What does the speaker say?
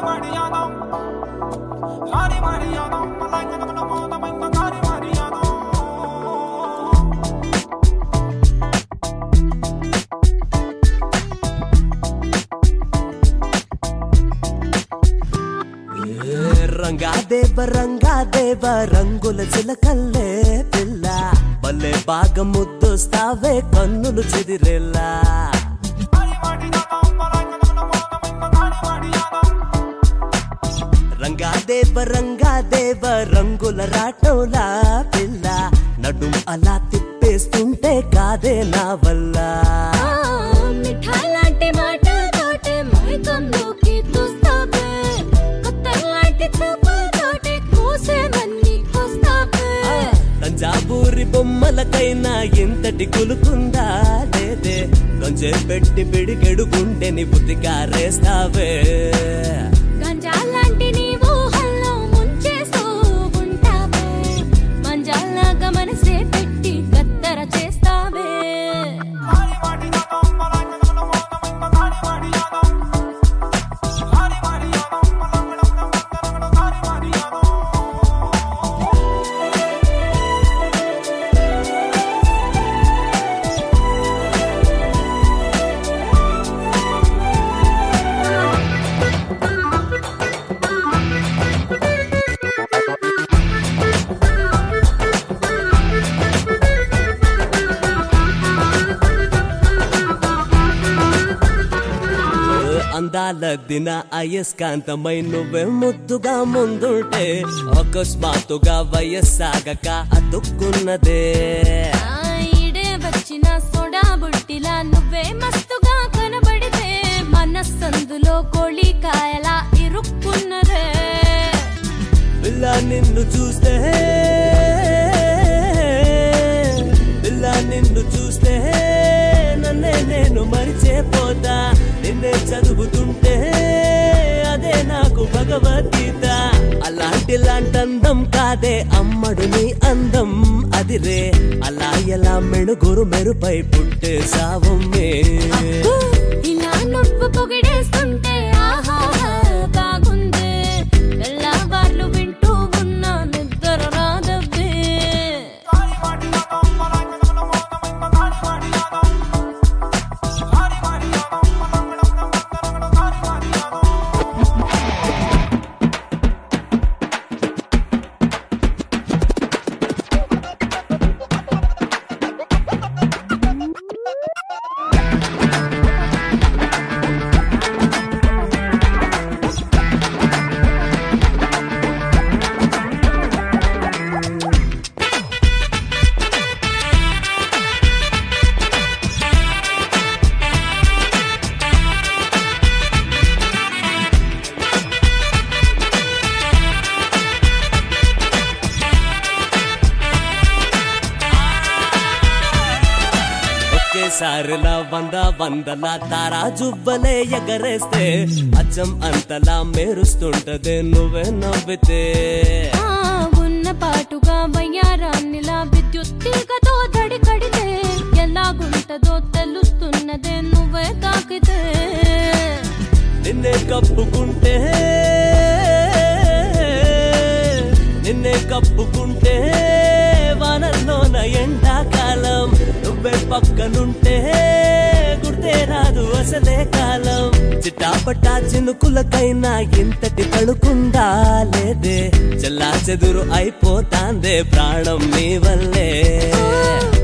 రంగా దేవ రంగా దేవ రంగుల చిలకల్లే పిల్ల భలే బాగా ముద్దొస్తావే కన్నులు చెదిరేలా రంగా దేవ రంగా దేవ రంగుల రాటోలా పిల్ల నడుం అలా తిప్పేస్తుంటే కాదే నా వల్ల మిఠాలాంటి మాటలతోటే మైకంలోకి దూస్తావే కొత్తలాంటి చూపులతోటే కోసేమన్ని కోస్తావే తంజాబూరి బొమ్మలకైనా ఎంతటి కులుకుందా లేదే కొంచెం పెట్టి పిడికెడు గుండెని బుద్ధిగారేస్తావే గంజాలాంటి నీ ఊహల్లో ముంచేస్తూ ఉంటావే మంజాలాగా మనసే పెట్టి గద్దర చేస్తావే అందాల దిన అయస్కాంతమై నువ్వే ముద్దుగా ముందుంటే అకస్మాత్తుగా వయస్సాగక అతుక్కున్నదే ఆ ఈడే వచ్చిన సోడా బుట్టిలా నువ్వే మస్తుగా కనబడితే మనస్సందులో కోళికాయలా ఇరుక్కున్నదే పిల్ల నిన్ను చూస్తే పిల్ల నిన్ను చూస్తే నన్నే నేను మరిచేపోతా నిన్నే చదువుతుంటే అదే నాకు భగవద్గీత అలాంటి లాంటి అందం కాదే అమ్మడు నీ అందం అదిరే అలా ఎలా మెణుగురు మెరుపై పుట్టే సావమ్మే ఇలా నువ్వు పొగిడేస్తుంటే ఆహా బాగుంది తెల్లవార్లు వింటూ ఉన్నా నిద్ర రాదవ్వే ఒకేసారిలా వంద వందల తారా జుబ్బలే ఎగరేస్తే అచ్చం అంతలా మెరుస్తుంటదే నువ్వే నవ్వితే ఆ ఉన్న పాటుగా వయ్యారాన్నిలా విద్యుత్ తీగతో తడి కడితే ఎలాగుంటదో తెలుస్తున్నదే నువ్వే తాకితే నిన్నే కప్పుకుంటే నిన్నే కప్పుకుంటే వానల్లోన ఎండాకాలం నువ్వే పక్కనుంటే గుర్తే రాదు అసలే కాలం చిట్టాపట్టా చినుకులకైనా ఇంతటి పడుకుందా లేదే చెల్లా చెదురు అయిపోతాందే ప్రాణం నీ వల్లే ఆ,